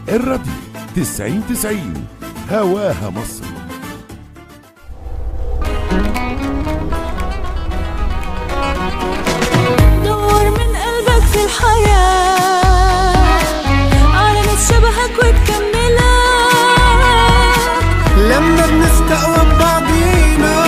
الراديو 90 90 هواها مصر دور من قلبك في الحياة على ناس شبهك وتكملك لما بنستقوى ببعضينا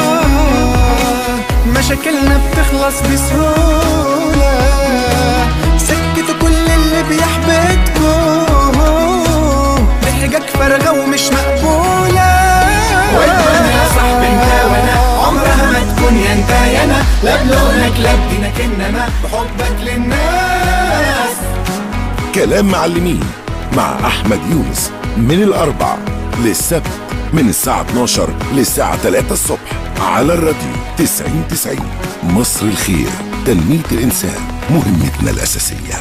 مشاكلنا بتخلص بسهولة سكتوا كل اللي بيحبطكم ضحكك فارغة ومش مقبولة والدنيا صاحبي انت وانا عمرها ما تكون يا انت يا انا لا بلونك لا بدينك انما بحبك للناس كلام معلمين مع أحمد يونس من الأربع للسبت من الساعة 12 للساعة 3 الصبح على الراديو 90 90 مصر الخير تنمية الإنسان مهمتنا الأساسية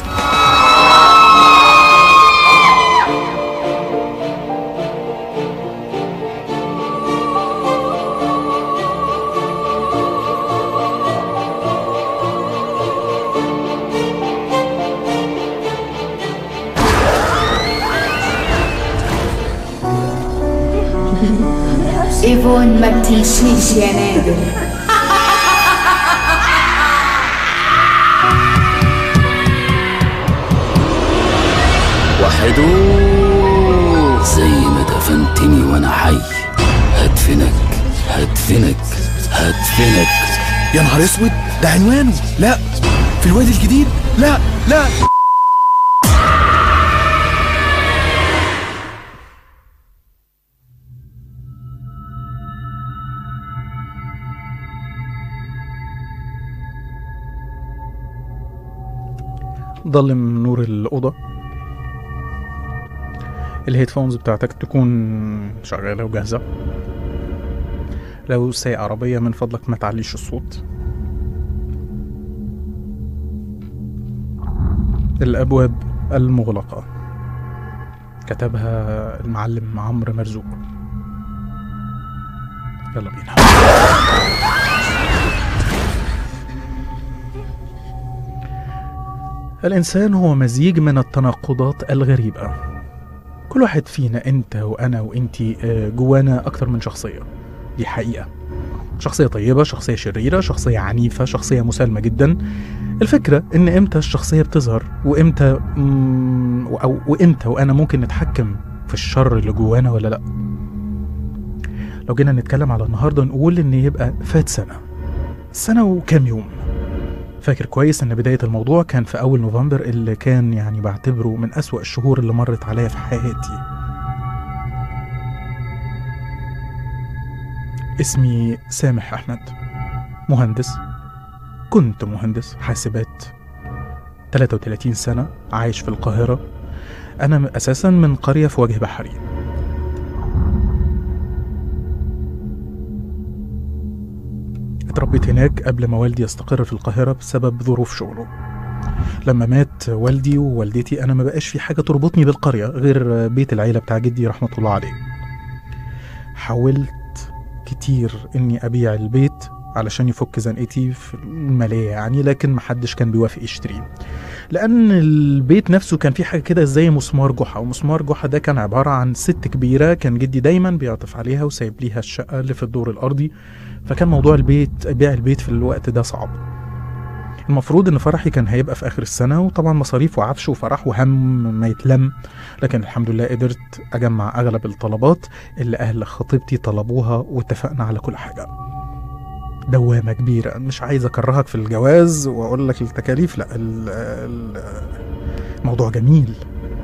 ايفون ما بتمشيش يا نادر وحدو زي ما دفنتني وانا حي هدفنك هدفنك هدفنك يا نهار اسود ده عنوانه لا في الوادي الجديد لا لا ضلم نور الأوضة الهيدفونز بتاعتك تكون شغالة وجاهزة لو سايق عربية من فضلك ما تعليش الصوت الأبواب المغلقة كتبها المعلم عمرو مرزوق يلا بينا الإنسان هو مزيج من التناقضات الغريبة كل واحد فينا أنت وأنا وأنتي آه، جوانا أكتر من شخصية دي حقيقة شخصية طيبة شخصية شريرة شخصية عنيفة شخصية مسالمة جدا الفكرة إن إمتى الشخصية بتظهر وإمتى مم، أو وإمتى وأنا ممكن نتحكم في الشر اللي جوانا ولا لأ لو جينا نتكلم على النهاردة نقول إن يبقى فات سنة سنة وكام يوم فاكر كويس ان بداية الموضوع كان في اول نوفمبر اللي كان يعني بعتبره من اسوأ الشهور اللي مرت عليا في حياتي اسمي سامح احمد مهندس كنت مهندس حاسبات 33 سنة عايش في القاهرة أنا أساسا من قرية في وجه بحري اتربيت هناك قبل ما والدي يستقر في القاهرة بسبب ظروف شغله لما مات والدي ووالدتي أنا ما بقاش في حاجة تربطني بالقرية غير بيت العيلة بتاع جدي رحمة الله عليه حاولت كتير إني أبيع البيت علشان يفك زنقتي في المالية يعني لكن محدش كان بيوافق يشتريه لأن البيت نفسه كان فيه حاجة كده زي مسمار جحا ومسمار جحا ده كان عبارة عن ست كبيرة كان جدي دايما بيعطف عليها وسايب ليها الشقة اللي في الدور الأرضي فكان موضوع البيت بيع البيت في الوقت ده صعب المفروض ان فرحي كان هيبقى في اخر السنه وطبعا مصاريف وعفش وفرح وهم ما يتلم لكن الحمد لله قدرت اجمع اغلب الطلبات اللي اهل خطيبتي طلبوها واتفقنا على كل حاجه دوامه كبيره مش عايز اكرهك في الجواز واقول لك التكاليف لا ال- ال- الموضوع جميل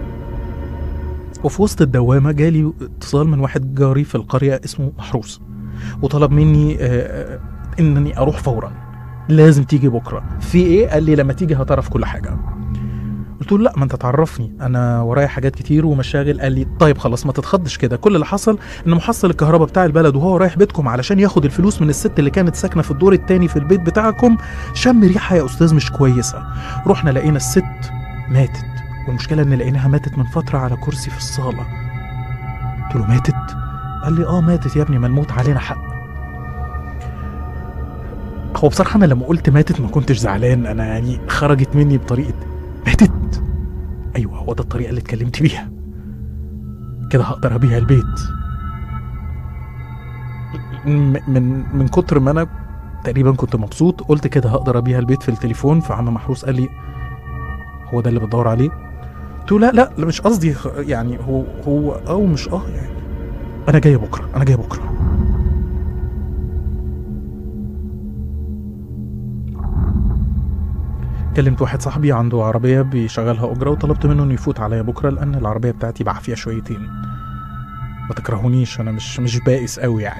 وفي وسط الدوامه جالي اتصال من واحد جاري في القريه اسمه محروس وطلب مني آه، آه، انني اروح فورا لازم تيجي بكره في ايه قال لي لما تيجي هتعرف كل حاجه قلت له لا ما انت تعرفني انا ورايا حاجات كتير ومشاغل قال لي طيب خلاص ما تتخضش كده كل اللي حصل ان محصل الكهرباء بتاع البلد وهو رايح بيتكم علشان ياخد الفلوس من الست اللي كانت ساكنه في الدور التاني في البيت بتاعكم شم ريحه يا استاذ مش كويسه رحنا لقينا الست ماتت والمشكله ان لقيناها ماتت من فتره على كرسي في الصاله قلت له ماتت قال لي اه ماتت يا ابني ما الموت علينا حق هو بصراحة أنا لما قلت ماتت ما كنتش زعلان أنا يعني خرجت مني بطريقة ماتت أيوه هو ده الطريقة اللي اتكلمت بيها كده هقدر ابيع البيت م- من من كتر ما انا تقريبا كنت مبسوط قلت كده هقدر ابيع البيت في التليفون فعم محروس قال لي هو ده اللي بتدور عليه قلت له لا لا لا مش قصدي خ- يعني هو هو او مش اه يعني انا جاي بكره انا جاي بكره كلمت واحد صاحبي عنده عربية بيشغلها أجرة وطلبت منه إنه يفوت عليا بكرة لأن العربية بتاعتي بعافية شويتين ما تكرهونيش أنا مش مش بائس قوي يعني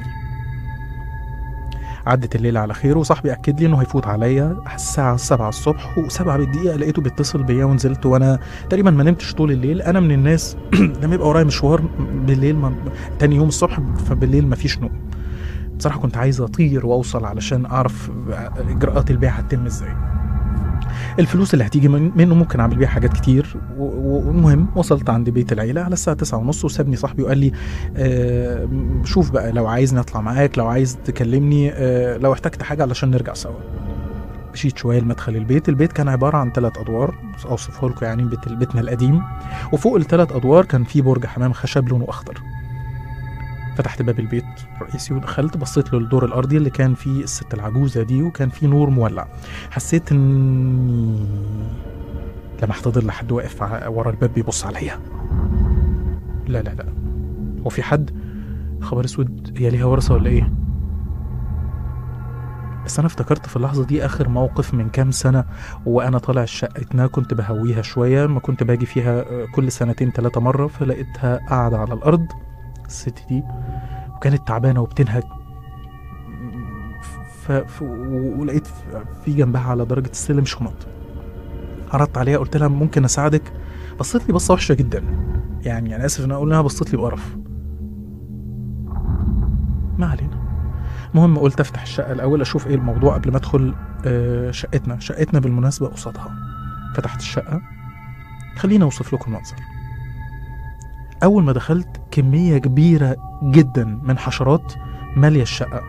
عدت الليلة على خير وصاحبي أكد لي إنه هيفوت عليا الساعة 7 الصبح وسبعة بالدقيقة لقيته بيتصل بيا ونزلت وأنا تقريبا ما نمتش طول الليل أنا من الناس لما يبقى ورايا مشوار بالليل ما تاني يوم الصبح فبالليل مفيش نوم بصراحة كنت عايز أطير وأوصل علشان أعرف إجراءات البيع هتتم إزاي الفلوس اللي هتيجي من- منه ممكن اعمل بيها حاجات كتير و- و- والمهم وصلت عند بيت العيله على الساعه تسعة ونص وسابني صاحبي وقال لي آه م- شوف بقى لو عايزني اطلع معاك لو عايز تكلمني آه لو احتجت حاجه علشان نرجع سوا مشيت شويه لمدخل البيت البيت كان عباره عن ثلاث ادوار اوصفه لكم يعني بيت بيتنا القديم وفوق الثلاث ادوار كان في برج حمام خشب لونه اخضر فتحت باب البيت الرئيسي ودخلت بصيت للدور الارضي اللي كان فيه الست العجوزه دي وكان فيه نور مولع حسيت اني لمحت ظل حد واقف ع- ورا الباب بيبص عليا لا لا لا هو في حد خبر اسود هي ليها ورثه ولا ايه بس انا افتكرت في اللحظه دي اخر موقف من كام سنه وانا طالع شقتنا كنت بهويها شويه ما كنت باجي فيها آه، كل سنتين ثلاثه مره فلقيتها قاعده على الارض الست دي وكانت تعبانه وبتنهج ف... ف... ولقيت في جنبها على درجه السلم شنط عرضت عليها قلت لها ممكن اساعدك بصيت لي بصه وحشه جدا يعني انا اسف ان اقول انها بصيت لي بقرف ما علينا المهم قلت افتح الشقه الاول اشوف ايه الموضوع قبل ما ادخل آه، شقتنا شقتنا بالمناسبه قصادها فتحت الشقه خليني اوصف لكم المنظر اول ما دخلت كميه كبيره جدا من حشرات ماليه الشقه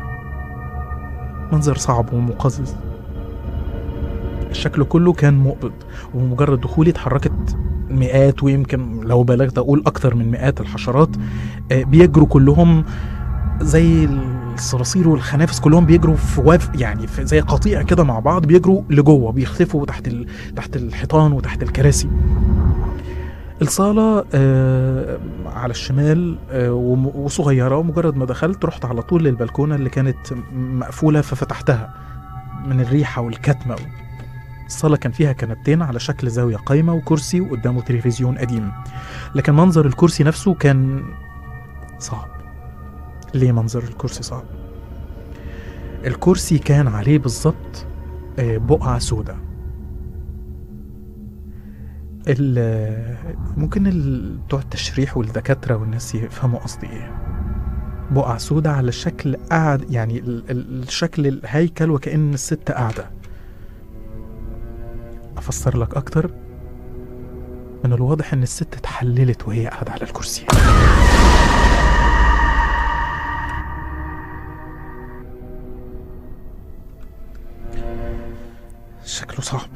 منظر صعب ومقزز الشكل كله كان مقبض وبمجرد دخولي اتحركت مئات ويمكن لو بلغت اقول اكتر من مئات الحشرات آه، بيجروا كلهم زي الصراصير والخنافس كلهم بيجروا في واف يعني في زي قطيع كده مع بعض بيجروا لجوه بيختفوا تحت ال... تحت الحيطان وتحت الكراسي الصالة آه على الشمال آه وم- وصغيرة ومجرد ما دخلت رحت على طول للبلكونة اللي كانت م- مقفولة ففتحتها من الريحة والكتمة الصالة كان فيها كنبتين على شكل زاوية قايمة وكرسي وقدامه تلفزيون قديم لكن منظر الكرسي نفسه كان صعب ليه منظر الكرسي صعب الكرسي كان عليه بالظبط آه، بقعة سوداء ال- ممكن ال- بتوع التشريح والدكاترة والناس يفهموا قصدي ايه بقعة سوداء على شكل قاعد يعني ال- ال- الشكل الهيكل وكأن الست قاعدة أفسر لك أكتر من الواضح إن الست اتحللت وهي قاعدة على الكرسي شكله صعب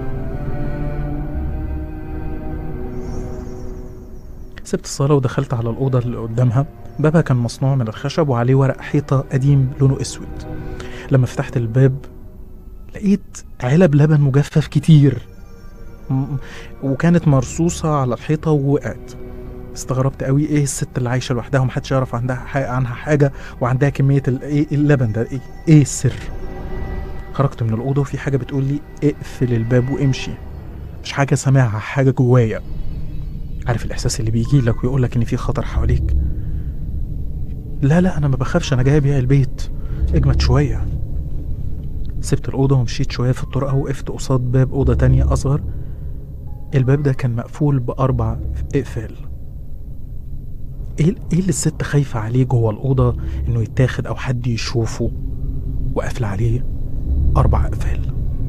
سبت الصالة ودخلت على الأوضة اللي قدامها بابها كان مصنوع من الخشب وعليه ورق حيطة قديم لونه أسود لما فتحت الباب لقيت علب لبن مجفف كتير م- وكانت مرصوصة على الحيطة ووقعت استغربت قوي ايه الست اللي عايشة لوحدها ومحدش يعرف عندها ح- عنها حاجة وعندها كمية ال- ايه اللبن ده ايه, ايه السر خرجت من الأوضة وفي حاجة بتقول لي اقفل الباب وامشي مش حاجة سامعها حاجة جوايا عارف الإحساس اللي بيجي لك ويقول لك إن في خطر حواليك لا لا أنا ما بخافش أنا جاي أبيع البيت اجمد شوية سبت الأوضة ومشيت شوية في الطرقة وقفت قصاد باب أوضة تانية أصغر الباب ده كان مقفول بأربع إقفال إيه إيه اللي الست خايفة عليه جوه الأوضة إنه يتاخد أو حد يشوفه وقافل عليه أربع أقفال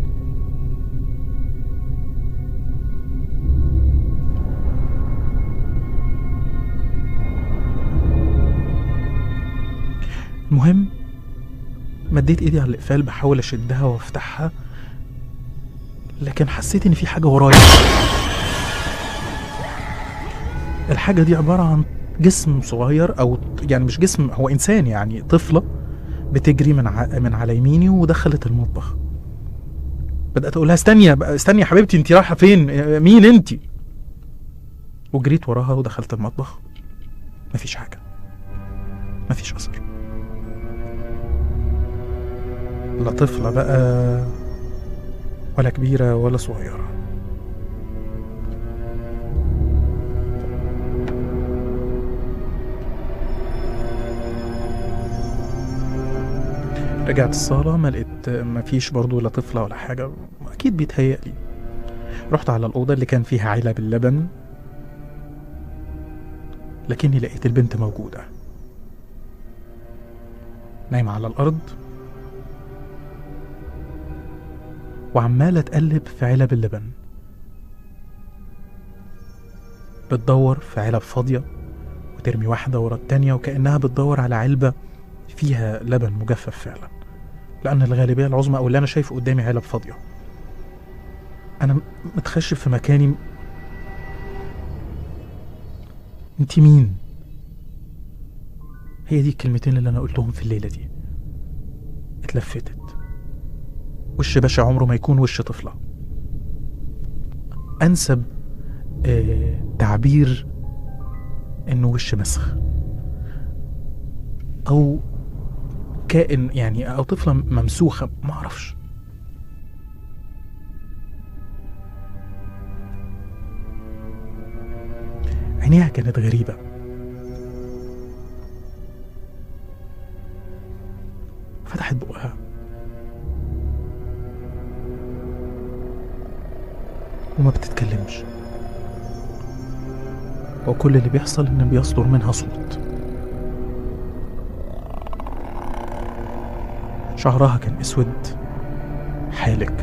المهم مديت ايدي على الاقفال بحاول اشدها وافتحها لكن حسيت ان في حاجه ورايا الحاجه الحاجه دي عباره عن جسم صغير او يعني مش جسم هو انسان يعني طفله بتجري من ع... من على يميني ودخلت المطبخ بدات اقول لها استني بقى- استني يا حبيبتي انت رايحه فين آه، مين انت وجريت وراها ودخلت المطبخ مفيش حاجه مفيش اثر لا طفله بقى ولا كبيره ولا صغيره رجعت الصالة ما لقيت ما فيش برضو لا طفلة ولا حاجة أكيد بيتهيألي رحت على الأوضة اللي كان فيها علب اللبن لكني لقيت البنت موجودة نايمة على الأرض وعمالة تقلب في علب اللبن بتدور في علب فاضية وترمي واحدة ورا التانية وكأنها بتدور على علبة فيها لبن مجفف فعلا لأن الغالبية العظمى أو اللي أنا شايفه قدامي علب فاضية أنا م- متخشب في مكاني أنت مين؟ هي دي الكلمتين اللي أنا قلتهم في الليلة دي اتلفتت وش باشا عمره ما يكون وش طفلة أنسب آه تعبير إنه وش مسخ أو كائن يعني او طفله ممسوخه ما اعرفش عينيها كانت غريبه فتحت بقها وما بتتكلمش وكل اللي بيحصل ان بيصدر منها صوت شعرها كان اسود حالك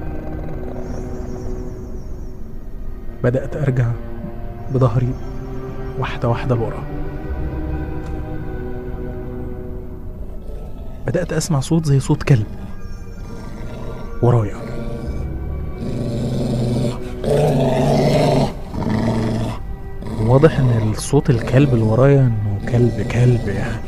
بدأت أرجع بظهري واحدة واحدة لورا بدأت أسمع صوت زي صوت كلب ورايا واضح ان الصوت الكلب اللي ورايا انه كلب كلب يعني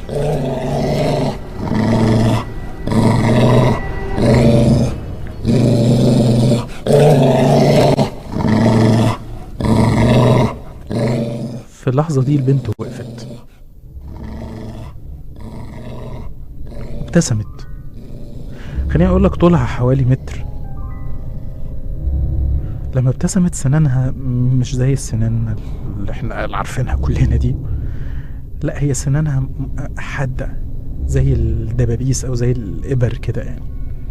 في اللحظة دي البنت وقفت ابتسمت خليني اقول لك طولها حوالي متر لما ابتسمت سنانها مش زي السنان اللي احنا اللي عارفينها كلنا دي لا هي سنانها م- حادة زي الدبابيس او زي الابر كده يعني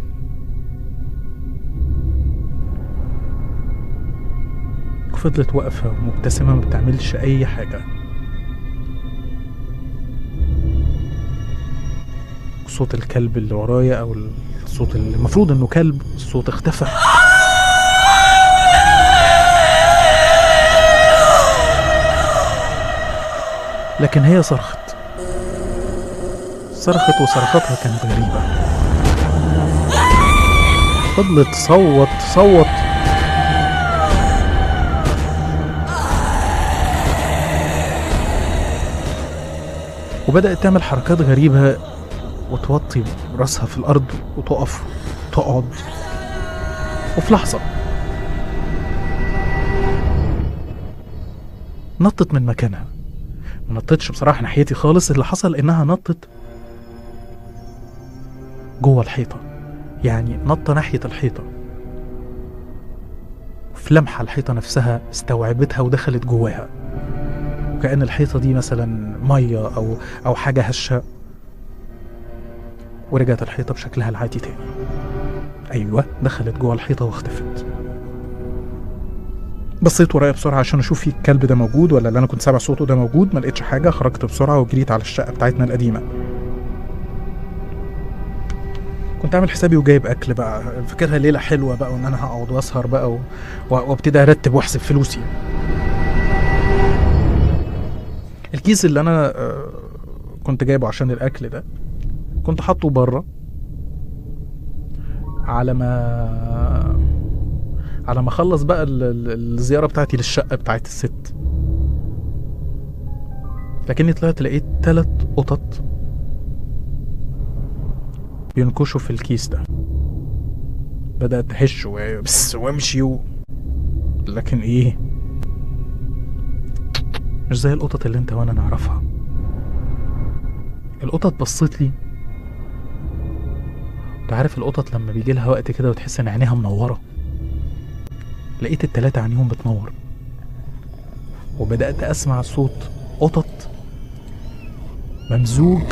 وفضلت واقفة ومبتسمة ما بتعملش أي حاجة صوت الكلب اللي ورايا أو الصوت اللي المفروض إنه كلب الصوت اختفى لكن هي صرخت صرخت وصرختها كانت غريبة فضلت تصوت تصوت وبدأت تعمل حركات غريبة وتوطي راسها في الأرض وتقف تقعد وفي لحظة نطت من مكانها ما نطتش بصراحة ناحيتي خالص اللي حصل إنها نطت جوه الحيطة يعني نطة ناحية الحيطة في لمحة الحيطة نفسها استوعبتها ودخلت جواها وكأن الحيطة دي مثلا مية أو أو حاجة هشة ورجعت الحيطة بشكلها العادي تاني أيوة دخلت جوه الحيطة واختفت بصيت ورايا بسرعة عشان أشوف في الكلب ده موجود ولا اللي أنا كنت سامع صوته ده موجود ما لقيتش حاجة خرجت بسرعة وجريت على الشقة بتاعتنا القديمة كنت عامل حسابي وجايب أكل بقى فاكرها ليلة حلوة بقى وإن أنا هقعد وأسهر بقى و... و- وابتدي أرتب وأحسب فلوسي الكيس اللي أنا آه، كنت جايبه عشان الأكل ده كنت حاطه بره على ما على ما اخلص بقى ال- ال- الزياره بتاعتي للشقه بتاعت الست لكني طلعت لقيت تلات قطط بينكشوا في الكيس ده بدأت أهش و- بس وامشي و... لكن ايه مش زي القطط اللي انت وانا نعرفها القطط بصت لي انت عارف القطط لما بيجي لها وقت كده وتحس ان عينيها منوره لقيت التلاتة عينيهم بتنور وبدأت أسمع صوت قطط ممزوج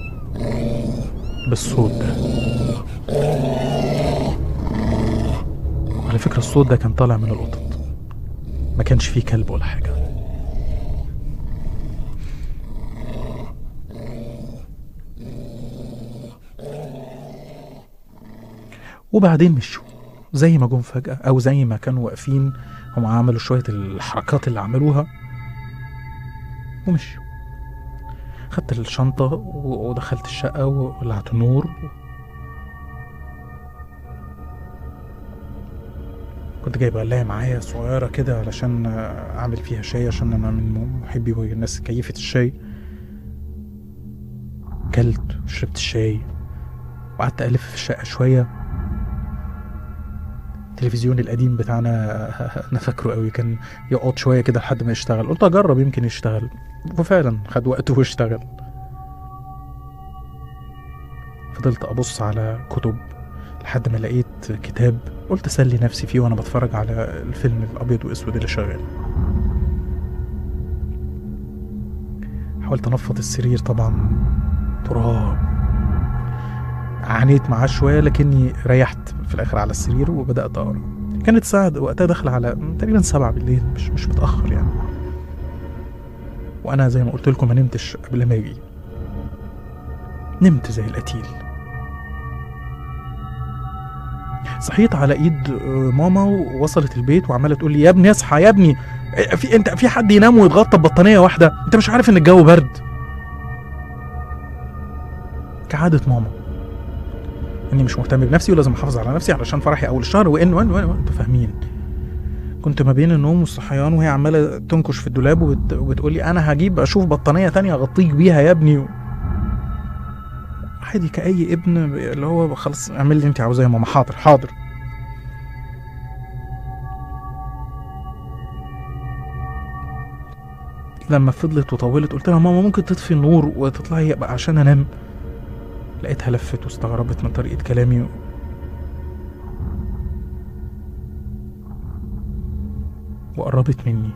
بالصوت ده على فكرة الصوت ده كان طالع من القطط ما كانش فيه كلب ولا حاجة وبعدين مشوا زي ما جم فجأة أو زي ما كانوا واقفين هم عملوا شوية الحركات اللي عملوها ومشوا خدت الشنطة و- ودخلت الشقة وولعت النور كنت جايب قلاية معايا صغيرة كده علشان أعمل فيها شاي عشان أنا من محبي الناس كيفة الشاي كلت وشربت الشاي وقعدت ألف في الشقة شوية التلفزيون القديم بتاعنا انا فاكره قوي كان يقعد شويه كده لحد ما يشتغل قلت اجرب يمكن يشتغل وفعلا خد وقته واشتغل فضلت ابص على كتب لحد ما لقيت كتاب قلت اسلي نفسي فيه وانا بتفرج على الفيلم الابيض واسود اللي شغال حاولت انفض السرير طبعا تراب عانيت معاه شويه لكني ريحت في الاخر على السرير وبدات اقرا كانت الساعه وقتها داخله على تقريبا سبعة بالليل مش مش متاخر يعني وانا زي ما قلت لكم ما نمتش قبل ما اجي نمت زي القتيل صحيت على ايد آه، ماما ووصلت البيت وعماله تقول لي يا ابني اصحى يا ابني إيه، في انت في حد ينام ويتغطى ببطانيه واحده انت مش عارف ان الجو برد كعاده ماما اني مش مهتم بنفسي ولازم احافظ على نفسي علشان فرحي اول الشهر وان وان وان, وإن انتوا فاهمين كنت ما بين النوم والصحيان وهي عماله تنكش في الدولاب وبت... وبتقول لي انا هجيب اشوف بطانيه تانية اغطيك بيها يا ابني عادي كأي ابن اللي هو خلاص اعمل اللي انت عاوزاه يا ماما حاضر حاضر لما فضلت وطولت قلت لها ماما ممكن تطفي النور وتطلعي بقى عشان انام لقيتها لفت واستغربت من طريقة كلامي وقربت مني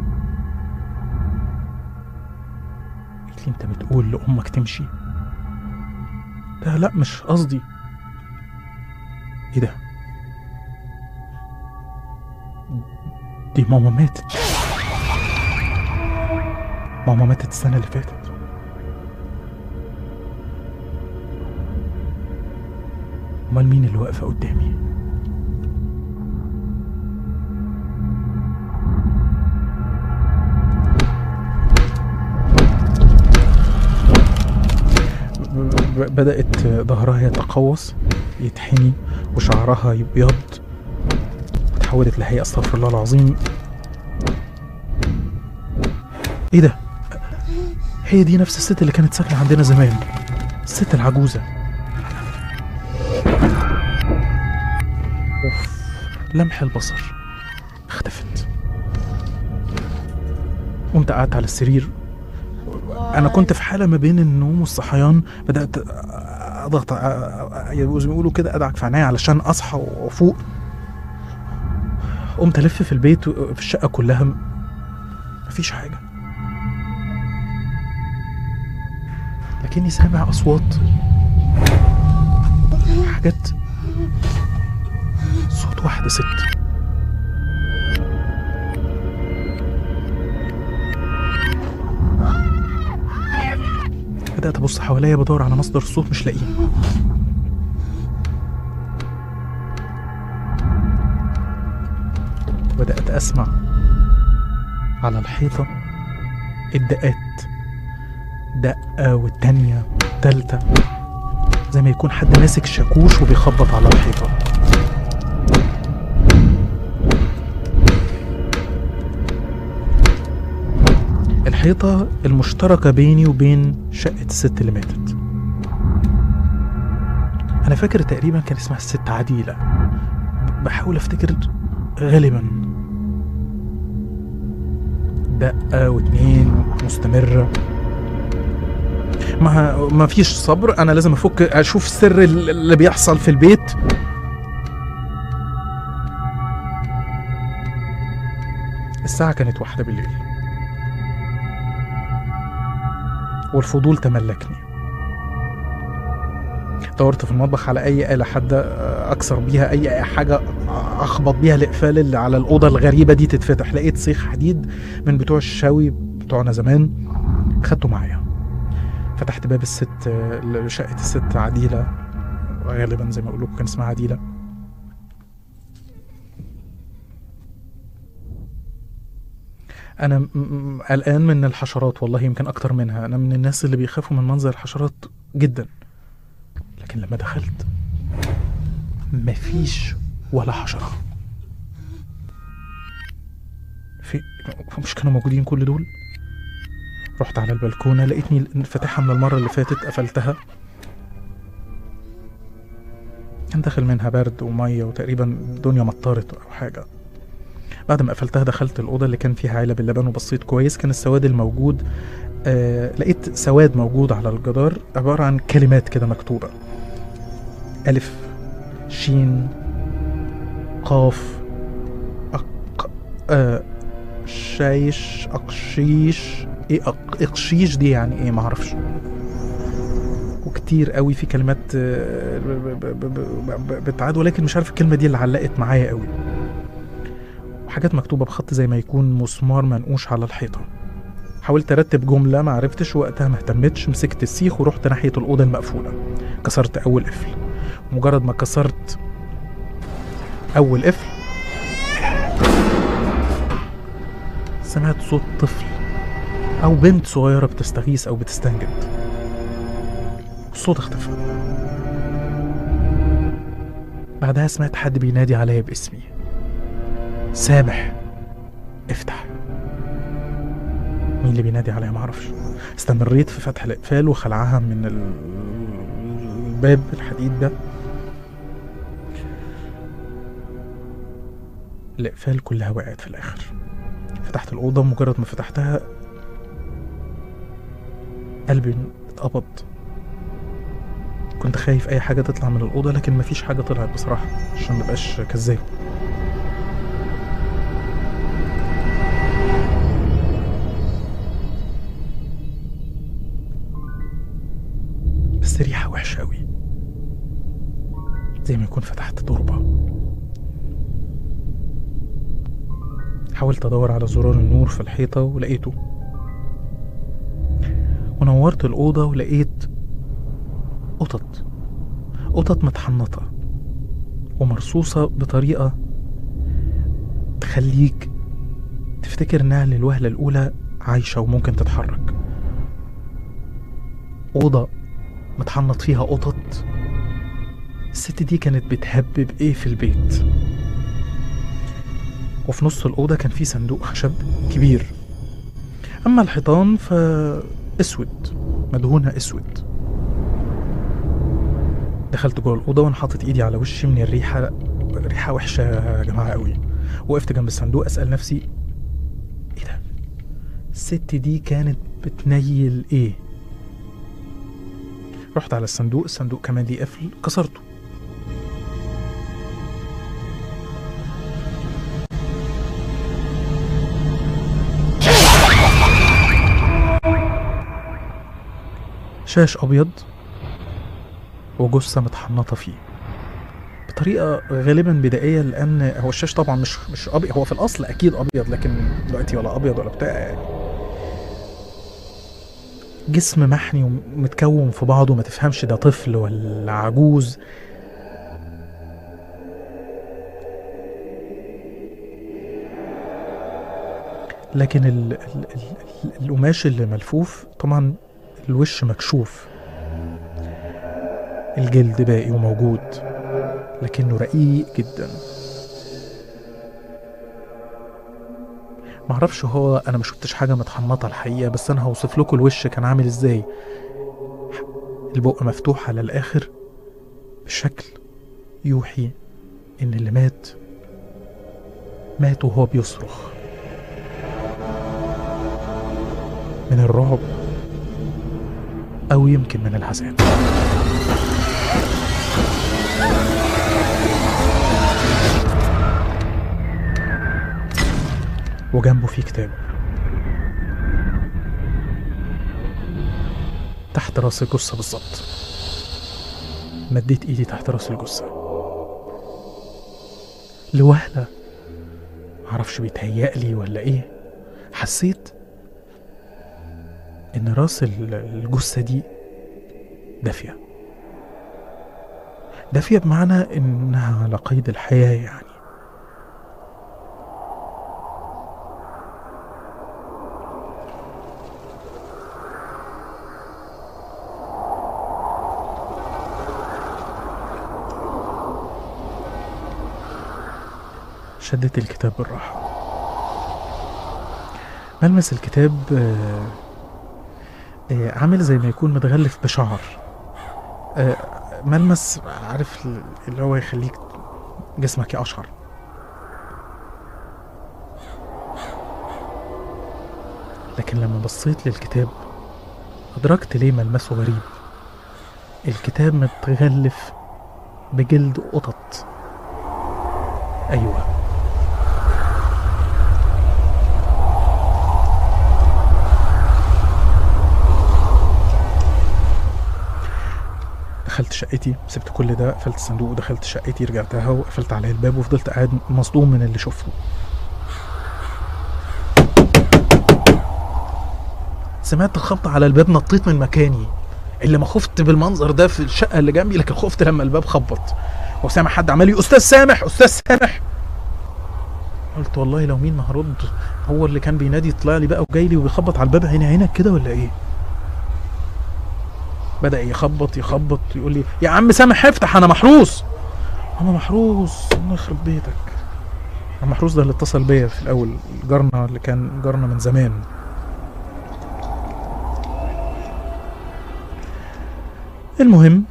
قالت لي انت بتقول لأمك تمشي لا لا مش قصدي ايه ده دي ماما ماتت ماما ماتت السنة اللي فاتت امال مين اللي واقفه قدامي ب- ب- بدأت ظهرها يتقوس يتحني وشعرها يبيض وتحولت لهيئة استغفر الله العظيم ايه ده؟ هي دي نفس الست اللي كانت ساكنة عندنا زمان الست العجوزة اوف لمح البصر اختفت قمت قعدت على السرير انا كنت في حاله ما بين النوم والصحيان بدات اضغط ع- زي ما بيقولوا كده ادعك في عينيا علشان اصحى وافوق قمت الف في البيت في الشقه كلها م- مفيش حاجه لكني سامع اصوات حاجات صوت واحدة ست بدأت أبص حواليا بدور على مصدر الصوت مش لاقيه بدأت أسمع على الحيطة الدقات دقة والتانية والتالتة زي ما يكون حد ماسك شاكوش وبيخبط على الحيطة الحيطة المشتركة بيني وبين شقة الست اللي ماتت أنا فاكر تقريبا كان اسمها الست عديلة ب- بحاول أفتكر غالبا دقة واتنين مستمرة ما ما فيش صبر انا لازم افك اشوف السر اللي بيحصل في البيت الساعة كانت واحدة بالليل والفضول تملكني دورت في المطبخ على أي آلة حادة أكسر بيها أي حاجة أخبط بيها الإقفال اللي على الأوضة الغريبة دي تتفتح لقيت سيخ حديد من بتوع الشاوي بتوعنا زمان خدته معايا فتحت باب الست شقة الست عديلة غالبا زي ما أقول لكم كان اسمها عديلة انا م- م- قلقان من الحشرات والله يمكن اكتر منها انا من الناس اللي بيخافوا من منظر الحشرات جدا لكن لما دخلت مفيش ولا حشرة في مش كانوا موجودين كل دول رحت على البلكونة لقيتني فاتحها من المرة اللي فاتت قفلتها كان داخل منها برد ومية وتقريبا الدنيا مطرت أو حاجة بعد ما قفلتها دخلت الأوضة اللي كان فيها علب اللبن وبصيت كويس كان السواد الموجود آه لقيت سواد موجود على الجدار عبارة عن كلمات كده مكتوبة ألف شين قاف أق آه شايش أقشيش إيه أق إقشيش دي يعني إيه معرفش وكتير قوي في كلمات آه، ب- ب- ب- ب- ب- بتعاد ولكن مش عارف الكلمة دي اللي علقت معايا قوي وحاجات مكتوبة بخط زي ما يكون مسمار منقوش على الحيطة حاولت ارتب جملة ما عرفتش وقتها ما اهتمتش مسكت السيخ ورحت ناحية الأوضة المقفولة كسرت أول قفل مجرد ما كسرت أول قفل سمعت صوت طفل أو بنت صغيرة بتستغيث أو بتستنجد الصوت اختفى بعدها سمعت حد بينادي عليا باسمي سامح افتح مين اللي بينادي عليا معرفش استمريت في فتح الاقفال وخلعها من ال- الباب الحديد ده الاقفال كلها وقعت في الاخر فتحت الاوضه مجرد ما فتحتها قلبي اتقبض كنت خايف اي حاجه تطلع من الاوضه لكن مفيش حاجه طلعت بصراحه عشان مبقاش كذاب بس ريحة وحشة أوي زي ما يكون فتحت تربة حاولت أدور على زرار النور في الحيطة ولقيته ونورت الأوضة ولقيت قطط قطط متحنطة ومرصوصة بطريقة تخليك تفتكر إنها للوهلة الأولى عايشة وممكن تتحرك أوضة متحنط فيها قطط الست دي كانت بتهبب ايه في البيت وفي نص الأوضة كان في صندوق خشب كبير أما الحيطان فأسود مدهونها أسود دخلت جوه الأوضة وأنا حاطط إيدي على وشي من الريحة ريحة وحشة يا جماعة قوي وقفت جنب الصندوق أسأل نفسي إيه ده الست دي كانت بتنيل إيه رحت على الصندوق الصندوق كمان ليه قفل كسرته شاش أبيض وجثة متحنطة فيه بطريقة غالبا بدائية لأن هو الشاش طبعا مش مش أبيض هو في الأصل أكيد أبيض لكن دلوقتي ولا أبيض ولا بتاع يعني جسم محني ومتكون في بعضه ما تفهمش ده طفل ولا عجوز لكن ال ال ال القماش اللي ملفوف طبعا الوش مكشوف الجلد باقي وموجود لكنه رقيق جدا معرفش هو انا ما شفتش حاجه متحنطه الحقيقه بس انا هوصف لكم الوش كان عامل ازاي البق مفتوح على الاخر بشكل يوحي ان اللي مات مات وهو بيصرخ من الرعب او يمكن من العذاب وجنبه في كتاب تحت راس الجثة بالظبط مديت ايدي تحت راس الجثة لوهلة معرفش بيتهيألي ولا ايه حسيت ان راس ال- الجثة دي دافية دافية بمعنى انها على قيد الحياة يعني شدت الكتاب بالراحة ملمس الكتاب آه، آه، عامل زي ما يكون متغلف بشعر آه، ملمس عارف ال- اللي هو يخليك جسمك يقشعر لكن لما بصيت للكتاب أدركت ليه ملمسه غريب الكتاب متغلف بجلد قطط أيوه دخلت شقتي سبت كل ده قفلت الصندوق ودخلت شقتي رجعتها وقفلت عليها الباب وفضلت قاعد مصدوم من اللي شفته سمعت الخبط على الباب نطيت من مكاني اللي ما خفت بالمنظر ده في الشقه اللي جنبي لكن خفت لما الباب خبط وسامع حد عمال يقول استاذ سامح استاذ سامح قلت والله لو مين ما هرد هو اللي كان بينادي يطلع لي بقى وجاي لي وبيخبط على الباب عيني عينك كده ولا ايه بدأ يخبط يخبط يقول لي يا عم سامح افتح انا محروس انا محروس الله يخرب بيتك المحروس ده اللي اتصل بيا في الاول جارنا اللي كان جارنا من زمان المهم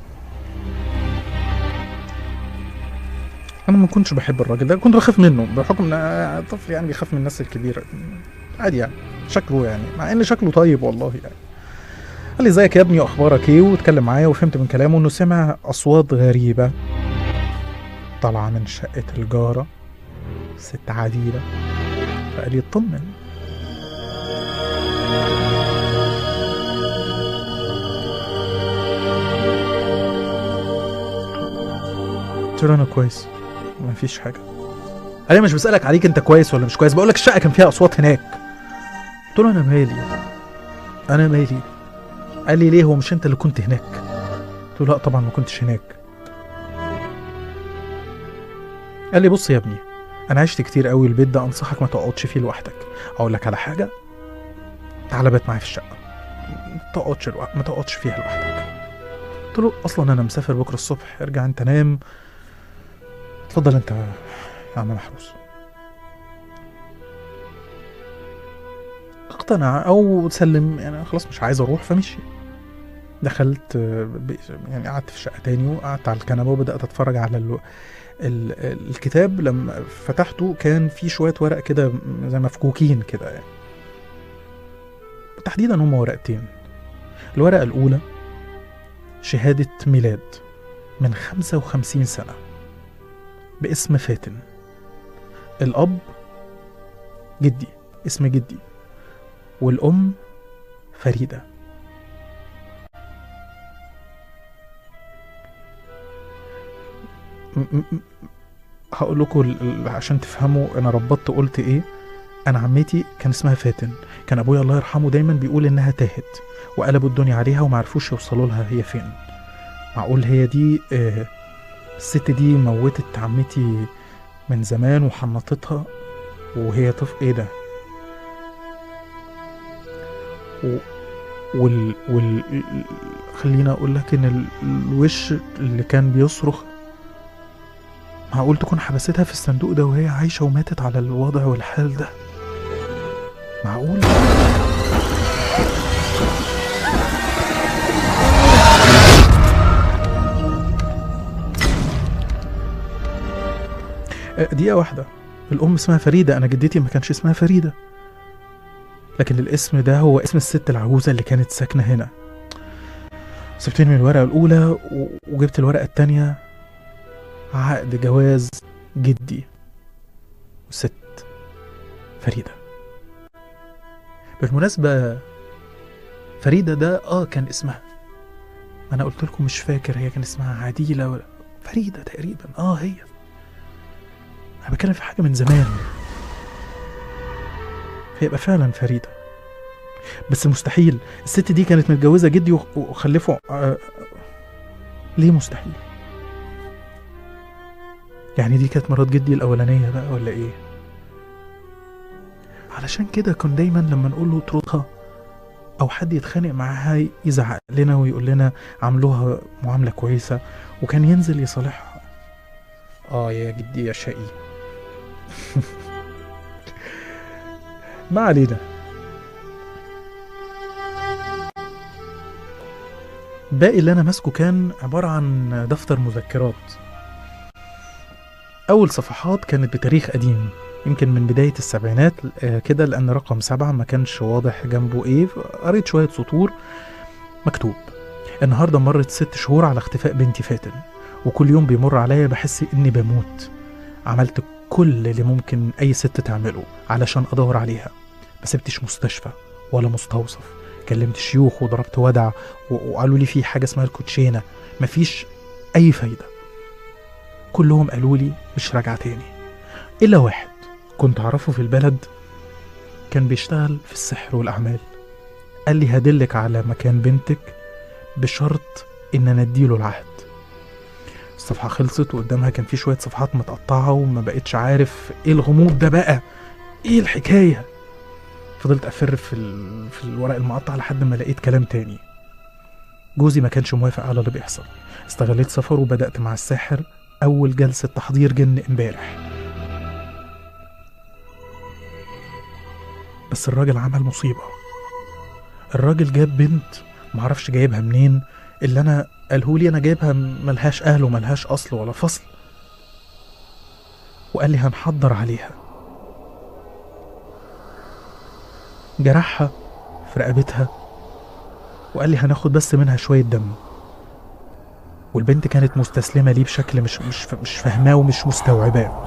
انا ما كنتش بحب الراجل ده كنت بخاف منه بحكم ان أنا طفل يعني بيخاف من الناس الكبيره عادي يعني شكله يعني مع ان شكله طيب والله يعني قال لي ازيك يا ابني واخبارك ايه واتكلم معايا وفهمت من كلامه انه سمع اصوات غريبه طالعه من شقه الجاره ست عديله فقال لي اطمن قلت له انا كويس ما فيش حاجه قال لي مش بسالك عليك انت كويس ولا مش كويس بقول لك الشقه كان فيها اصوات هناك قلت له انا مالي انا مالي قال لي ليه هو مش انت اللي كنت هناك قلت له لا طبعا ما كنتش هناك قال لي بص يا ابني انا عشت كتير قوي البيت ده انصحك ما تقعدش فيه لوحدك اقول لك على حاجه تعالى بات معايا في الشقه ما تقعدش لوحدك ما تقعدش فيها لوحدك قلت له اصلا انا مسافر بكره الصبح ارجع انت نام اتفضل انت يا عم محروس اقتنع او سلم يعني خلاص مش عايز اروح فمشي دخلت آه، ب- يعني قعدت في الشقه تاني وقعدت على الكنبه وبدات اتفرج على ال... ال... الكتاب لما فتحته كان في شويه ورق كده زي مفكوكين كده يعني تحديدا هم ورقتين الورقه الاولى شهاده ميلاد من 55 سنه باسم فاتن الاب جدي اسم جدي والأم فريدة م- م- م- هقول لكم ال- ال- عشان تفهموا انا ربطت قلت ايه انا عمتي كان اسمها فاتن كان ابويا الله يرحمه دايما بيقول انها تاهت وقلبوا الدنيا عليها ومعرفوش يوصلوا لها هي فين معقول هي دي آه الست دي موتت عمتي من زمان وحنطتها وهي طفل ايه ده و... وال... وال... خلينا اقول لك ان ال... الوش اللي كان بيصرخ معقول تكون حبستها في الصندوق ده وهي عايشة وماتت على الوضع والحال ده معقول آه، دقيقة واحدة الأم اسمها فريدة أنا جدتي ما كانش اسمها فريدة لكن الاسم ده هو اسم الست العجوزة اللي كانت ساكنة هنا سبتني من الورقة الأولى و- وجبت الورقة التانية عقد جواز جدي وست فريدة بالمناسبة فريدة ده اه كان اسمها انا قلت لكم مش فاكر هي كان اسمها عديلة ولا فريدة تقريبا اه هي انا بتكلم في حاجة من زمان هيبقى فعلا فريدة بس مستحيل الست دي كانت متجوزة جدي وخ- وخلفوا آه ليه مستحيل يعني دي كانت مرات جدي الأولانية بقى ولا إيه علشان كده كان دايما لما نقول له اطردها أو حد يتخانق معاها يزعق لنا ويقول لنا عاملوها معاملة كويسة وكان ينزل يصالحها آه يا جدي يا شقي ما علينا باقي اللي أنا ماسكه كان عبارة عن دفتر مذكرات أول صفحات كانت بتاريخ قديم يمكن من بداية السبعينات آه، كده لأن رقم سبعة ما كانش واضح جنبه إيه قريت شوية سطور مكتوب النهاردة مرت ست شهور على اختفاء بنتي فاتن وكل يوم بيمر عليا بحس إني بموت عملت كل اللي ممكن أي ست تعمله علشان أدور عليها ما سبتش مستشفى ولا مستوصف كلمت شيوخ وضربت ودع و- وقالوا لي في حاجة اسمها الكوتشينة مفيش أي فايدة كلهم قالوا لي مش راجعة تاني إلا واحد كنت أعرفه في البلد كان بيشتغل في السحر والأعمال قال لي هدلك على مكان بنتك بشرط إن نديله العهد الصفحة خلصت وقدامها كان في شوية صفحات متقطعة وما بقتش عارف إيه الغموض ده بقى إيه الحكاية فضلت أفر في, ال... في الورق المقطع لحد ما لقيت كلام تاني جوزي ما كانش موافق على اللي بيحصل استغليت سفر وبدأت مع الساحر أول جلسة تحضير جن امبارح بس الراجل عمل مصيبة الراجل جاب بنت معرفش جايبها منين اللي أنا قالهولي أنا جايبها ملهاش أهل وملهاش أصل ولا فصل وقال لي هنحضر عليها جرحها في رقبتها وقال لي هناخد بس منها شوية دم والبنت كانت مستسلمة ليه بشكل مش مش ف- مش فاهماه ومش مستوعباه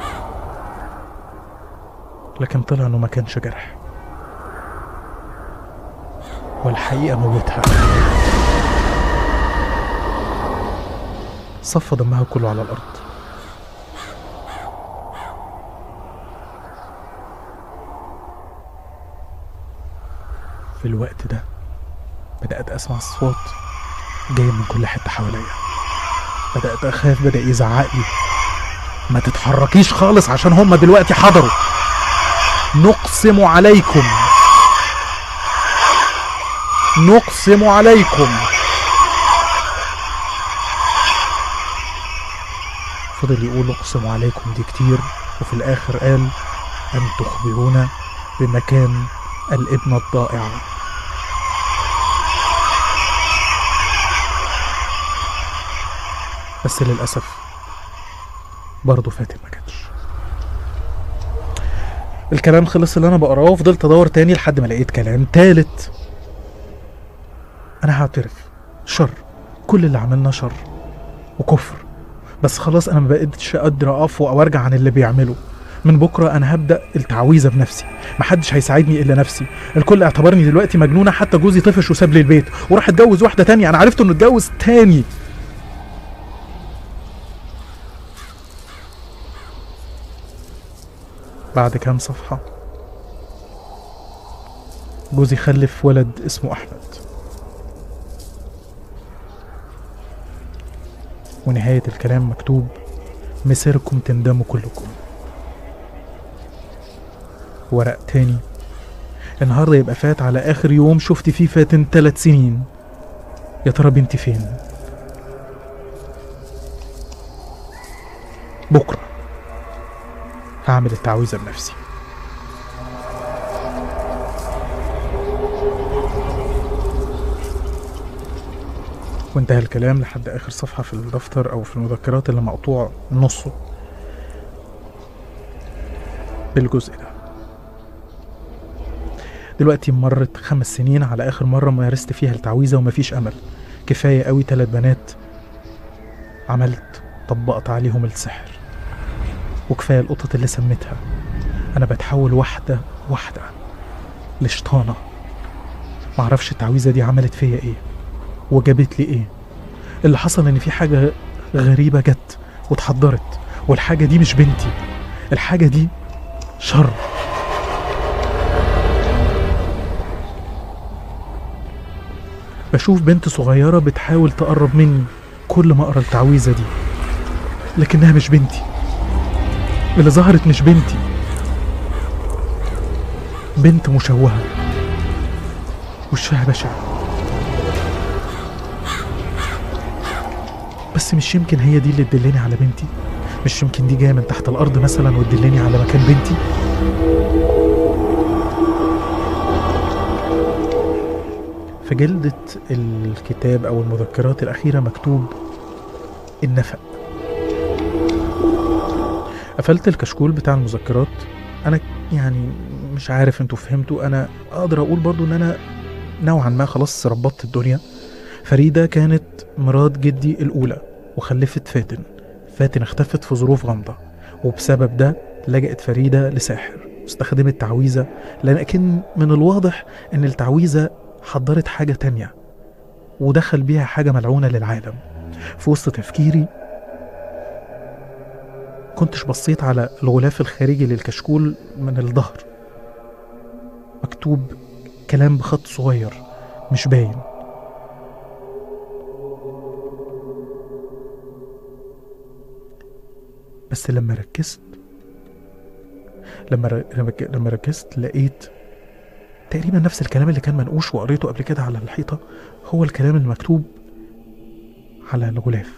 لكن طلع انه ما كانش جرح والحقيقة موتها صفى دمها كله على الأرض في الوقت ده بدأت أسمع أصوات جاية من كل حتة حواليا بدأت أخاف بدأ يزعق لي ما تتحركيش خالص عشان هما دلوقتي حضروا نقسم عليكم نقسم عليكم فضل يقول اقسم عليكم دي كتير وفي الاخر قال ان تخبرونا بمكان الابنة الضائعة بس للأسف برضه فاتن ما جاتش الكلام خلص اللي انا بقراه وفضلت ادور تاني لحد ما لقيت كلام تالت انا هعترف شر كل اللي عملناه شر وكفر بس خلاص انا ما بقتش قادر اقف او ارجع عن اللي بيعمله من بكره انا هبدا التعويذه بنفسي محدش هيساعدني الا نفسي الكل اعتبرني دلوقتي مجنونه حتى جوزي طفش وساب لي البيت وراح اتجوز واحده تانية انا عرفت انه اتجوز تاني بعد كام صفحة جوزي خلف ولد اسمه أحمد ونهاية الكلام مكتوب مسيركم تندموا كلكم ورق تاني النهاردة يبقى فات على آخر يوم شفت فيه فاتن ثلاث سنين يا ترى بنتي فين بكرة هعمل التعويذة بنفسي وانتهى الكلام لحد آخر صفحة في الدفتر أو في المذكرات اللي مقطوع نصه بالجزء ده دلوقتي مرت خمس سنين على آخر مرة مارست فيها التعويذة ومفيش أمل كفاية قوي تلات بنات عملت طبقت عليهم السحر وكفاية القطط اللي سميتها أنا بتحول واحدة واحدة لشطانة معرفش التعويذة دي عملت فيا إيه وجابت لي إيه اللي حصل إن في حاجة غريبة جت واتحضرت والحاجة دي مش بنتي الحاجة دي شر بشوف بنت صغيرة بتحاول تقرب مني كل ما أقرأ التعويذة دي لكنها مش بنتي اللي ظهرت مش بنتي بنت مشوهة وشها بشع بس مش يمكن هي دي اللي تدلني على بنتي مش يمكن دي جاية من تحت الأرض مثلا وتدلني على مكان بنتي في جلدة الكتاب أو المذكرات الأخيرة مكتوب النفق قفلت الكشكول بتاع المذكرات أنا يعني مش عارف انتوا فهمتوا أنا أقدر أقول برضو إن أنا نوعا ما خلاص ربطت الدنيا فريدة كانت مرات جدي الأولى وخلفت فاتن فاتن اختفت في ظروف غامضة وبسبب ده لجأت فريدة لساحر واستخدمت تعويذة لكن من الواضح إن التعويذة حضرت حاجة تانية ودخل بيها حاجة ملعونة للعالم في وسط تفكيري كنتش بصيت على الغلاف الخارجي للكشكول من الظهر مكتوب كلام بخط صغير مش باين بس لما ركزت لما ر- لما ك- لما ركزت لقيت تقريبا نفس الكلام اللي كان منقوش وقريته قبل كده على الحيطة هو الكلام المكتوب على الغلاف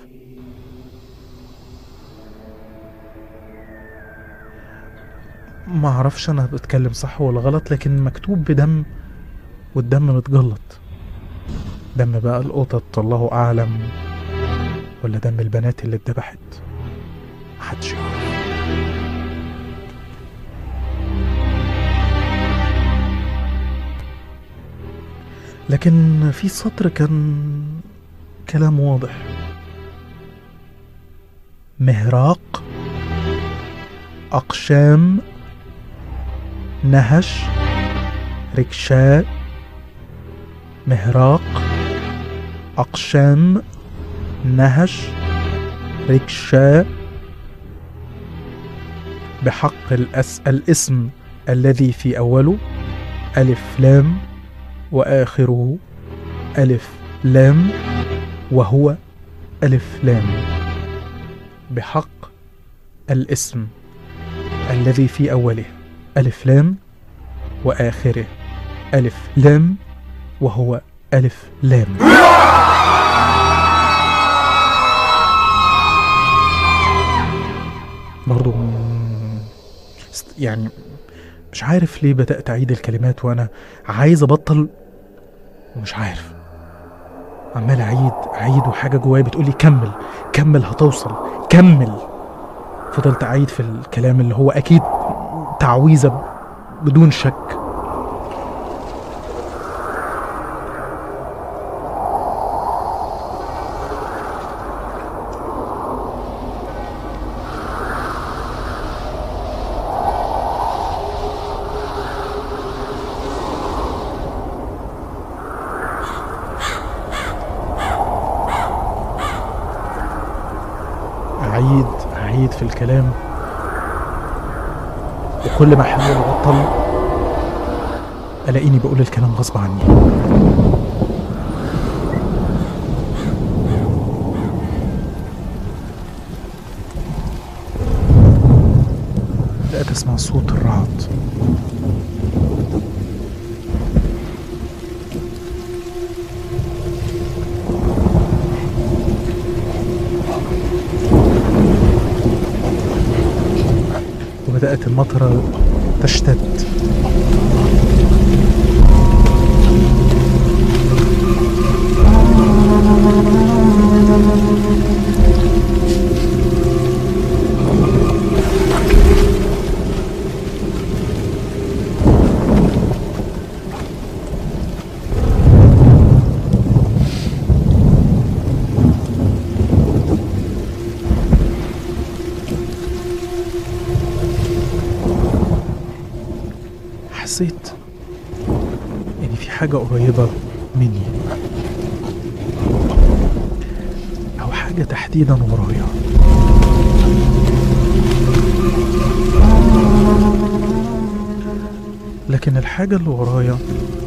ما اعرفش انا بتكلم صح ولا غلط لكن مكتوب بدم والدم متجلط دم بقى القطط الله اعلم ولا دم البنات اللي اتذبحت محدش يعرف لكن في سطر كان كلام واضح مهراق أقشام نهش ركشاء مهراق أقشام نهش ركشاء بحق الأس الاسم الذي في أوله ألف لام وآخره ألف لام وهو ألف لام بحق الاسم الذي في أوله ألف لام وآخره ألف لام وهو ألف لام برضو مم، است- يعني مش عارف ليه بدأت أعيد الكلمات وأنا عايز أبطل ومش عارف عمال أعيد أعيد وحاجة جوايا بتقولي كمل كمل هتوصل كمل فضلت أعيد في الكلام اللي هو أكيد تعويذة بدون شك أعيد أعيد في الكلام وكل ما أحاول أبطل ألاقيني بقول الكلام غصب عني بدأت أسمع صوت الرعد وبدأت المطرة تشتد حسيت ان في حاجة قريبة مني او حاجة تحديدا ورايا لكن الحاجة اللي ورايا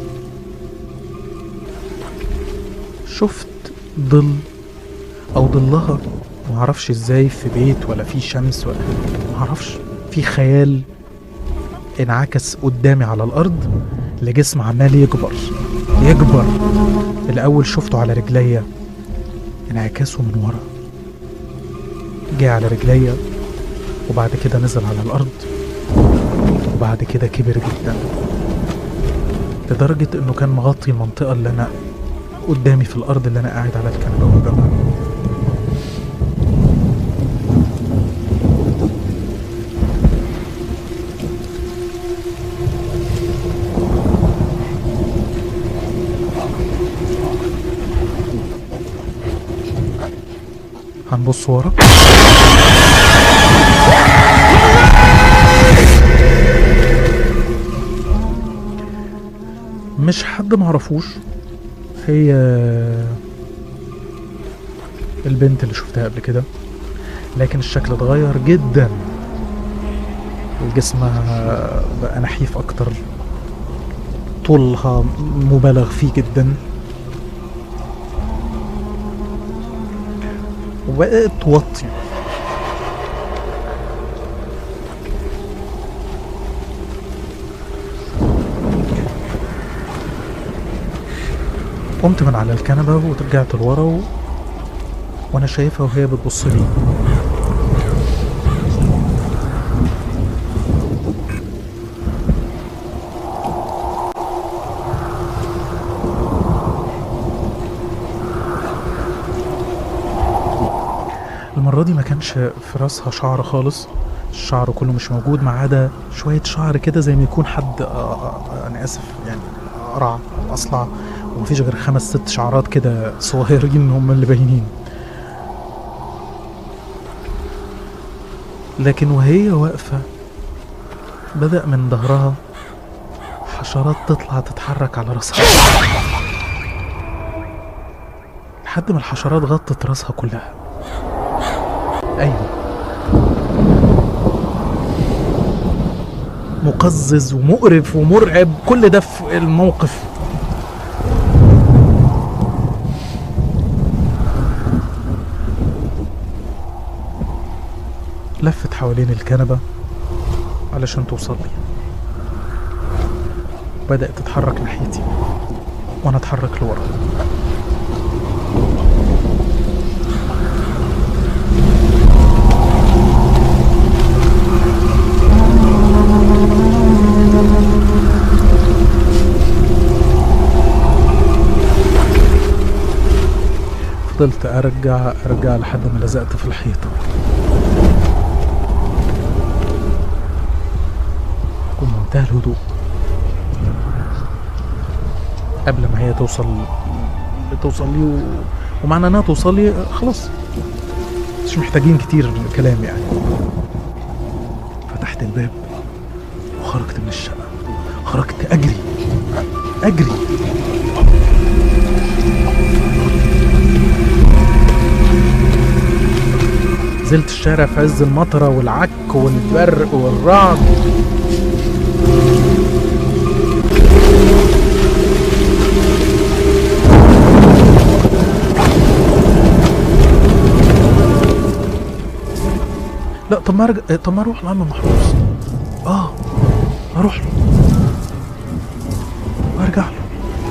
شفت ظل او ظلها معرفش ازاي في بيت ولا في شمس ولا معرفش في خيال انعكس قدامي على الارض لجسم عمال يكبر يكبر الاول شفته على رجليا انعكاسه من ورا جه على رجليا وبعد كده نزل على الارض وبعد كده كبر جدا لدرجة انه كان مغطي المنطقة اللي انا قدامي في الارض اللي انا قاعد على الكنبة قدامها هنبص ورا مش حد معرفوش هي البنت اللي شفتها قبل كده لكن الشكل اتغير جدا جسمها بقى نحيف اكتر طولها مبالغ فيه جدا وبقت توطي قمت من على الكنبة ورجعت لورا و... وانا شايفها وهي بتبص لي المرة دي ما كانش في راسها شعر خالص الشعر كله مش موجود ما عدا شوية شعر كده زي ما يكون حد آه، آه، أنا آسف يعني قرع أو أصلع ومفيش غير خمس ست شعرات كده صغيرين هم اللي باينين لكن وهي واقفة بدأ من ظهرها حشرات تطلع تتحرك على راسها لحد ما الحشرات غطت راسها كلها ايوه مقزز ومقرف ومرعب كل ده في الموقف لفت حوالين الكنبة علشان توصل لي بدأت تتحرك ناحيتي وأنا أتحرك لورا فضلت ارجع ارجع لحد ما لزقت في الحيطه بمنتهى الهدوء قبل ما هي توصل توصل لي و... ومعنى انها توصل لي خلاص مش محتاجين كتير كلام يعني فتحت الباب وخرجت من الشقه خرجت اجري اجري نزلت الشارع في عز المطرة والعك والبرق والرعد لا طب ما ارجع طب ما اروح لعم محروس اه اروح له وارجع له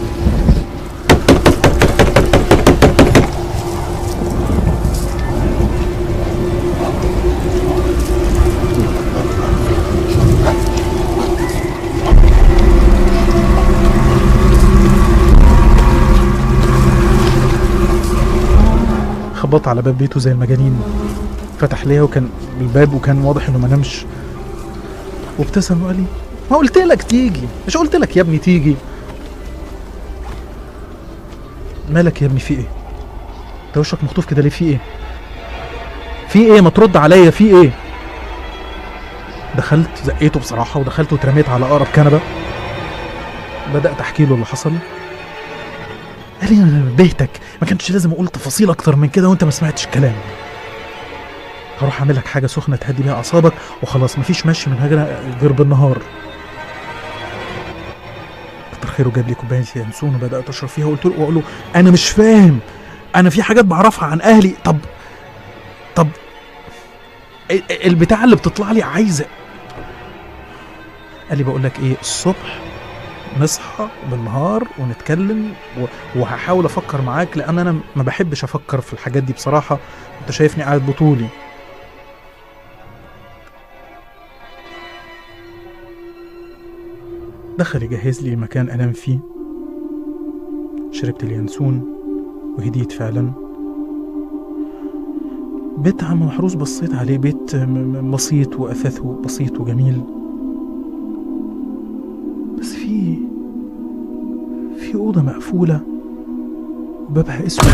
خبط على باب بيته زي المجانين فتح ليا وكان الباب وكان واضح انه ما نامش وابتسم وقال لي ما قلت لك تيجي مش قلت لك يا ابني تيجي مالك يا ابني في ايه انت وشك مخطوف كده ليه في ايه في ايه ما ترد عليا في ايه دخلت زقيته بصراحه ودخلت واترميت على اقرب كنبه بدات احكي له اللي حصل قال لي انا نبهتك ما كانش لازم اقول تفاصيل اكتر من كده وانت ما سمعتش الكلام هروح اعمل لك حاجه سخنه تهدي بيها اعصابك وخلاص مفيش مشي من هنا غير بالنهار كتر خيره جاب لي كوبايه ينسون وبدات اشرب فيها وقلت له واقول له انا مش فاهم انا في حاجات بعرفها عن اهلي طب طب ال- ال- البتاع اللي بتطلع لي عايزه قال لي بقول لك ايه الصبح نصحى بالنهار ونتكلم و... وهحاول افكر معاك لان انا ما بحبش افكر في الحاجات دي بصراحه انت شايفني قاعد بطولي دخل يجهز لي مكان انام فيه شربت اليانسون وهديت فعلا بيت عم محروس بصيت عليه بيت م- م- بسيط واثاثه بسيط وجميل بس في في أوضة مقفولة بابها أسود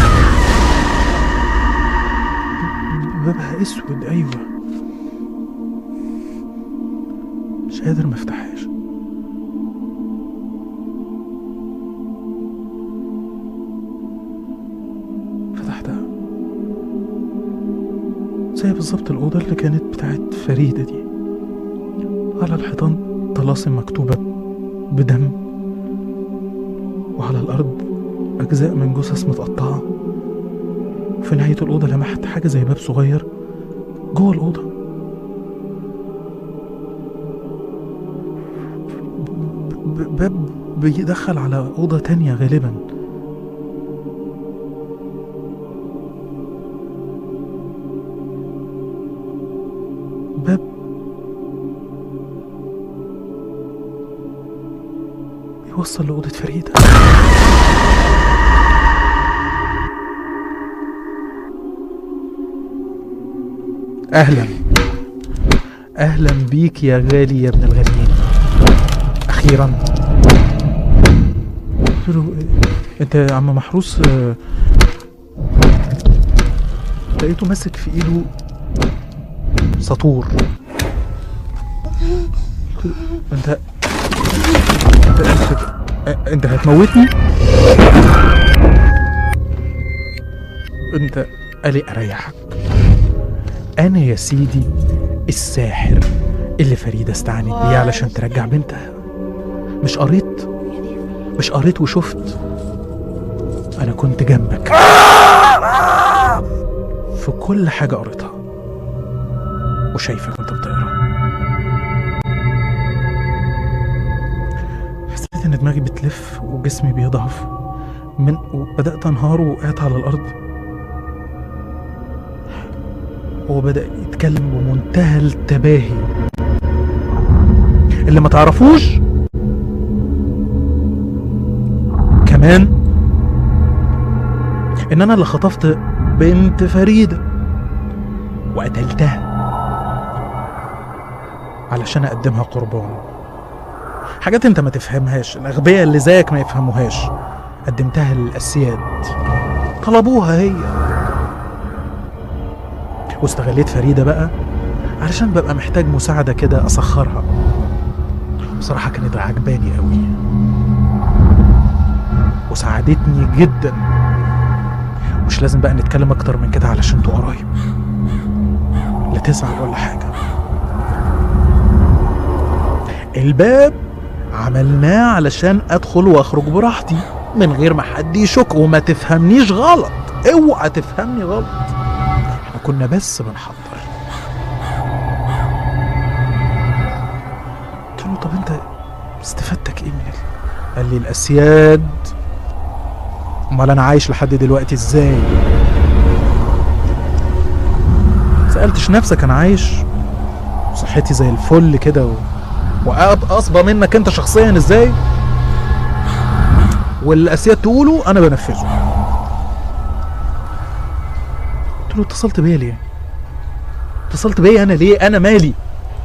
بابها أسود أيوة مش قادر ما افتحهاش فتحتها زي بالظبط الأوضة اللي كانت بتاعت فريدة دي على الحيطان طلاسم مكتوبة بدم وعلى الأرض أجزاء من جثث متقطعة وفي نهاية الأوضة لمحت حاجة زي باب صغير جوه الأوضة ب- ب- باب بيدخل على أوضة تانية غالبا باب بيوصل لأوضة فريدة أهلا أهلا بيك يا غالي يا ابن الغاليين أخيرا قلت له إيه، أنت يا عم محروس آه، لقيته ماسك في إيده سطور قلت له أنت انت انت, انت هتموتني انت قال لي اريحك انا يا سيدي الساحر اللي فريدة استعنت بيه علشان ترجع بنتها مش قريت مش قريت وشفت انا كنت جنبك في كل حاجة قريتها وشايفك وانت بتقرا حسيت ان دماغي بتلف وجسمي بيضعف من وبدات انهار وقعت على الارض هو بدا يتكلم بمنتهى التباهي اللي ما تعرفوش كمان ان انا اللي خطفت بنت فريده وقتلتها علشان اقدمها قربان حاجات انت ما تفهمهاش الاغبياء اللي زيك ما يفهموهاش قدمتها للاسياد طلبوها هي واستغليت فريدة بقى علشان ببقى محتاج مساعدة كده أسخرها بصراحة كانت عجباني قوي وساعدتني جدا مش لازم بقى نتكلم أكتر من كده علشان انتوا قرايب لا تزعل ولا حاجة الباب عملناه علشان ادخل واخرج براحتي من غير ما حد يشك وما تفهمنيش غلط اوعى تفهمني غلط احنا كنا بس بنحضر قلت له طب انت استفدتك ايه من ال- قال لي الاسياد امال انا عايش لحد دلوقتي ازاي سالتش نفسك انا عايش صحتي زي الفل كده و... واصبى منك انت شخصيا ازاي والاسياد تقوله انا بنفذه قلت له اتصلت بيا ليه اتصلت بيا انا ليه انا مالي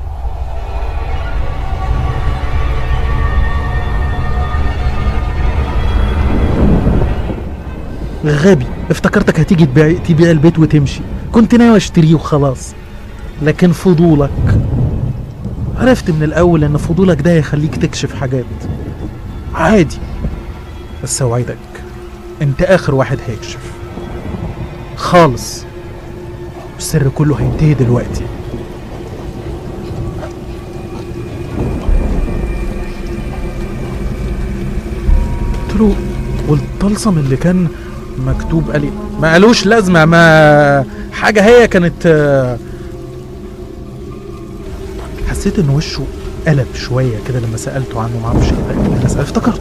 غبي افتكرتك هتيجي تبيع تبيع البيت وتمشي كنت ناوي اشتريه وخلاص لكن فضولك عرفت من الاول ان فضولك ده يخليك تكشف حاجات عادي بس اوعدك انت اخر واحد هيكشف خالص السر كله هينتهي دلوقتي قلت له والطلسم اللي كان مكتوب قال لي ما قالوش لازمه ما حاجه هي كانت آه، حسيت ان وشه قلب شويه كده لما سالته عنه معرفش كده انا اسال افتكرته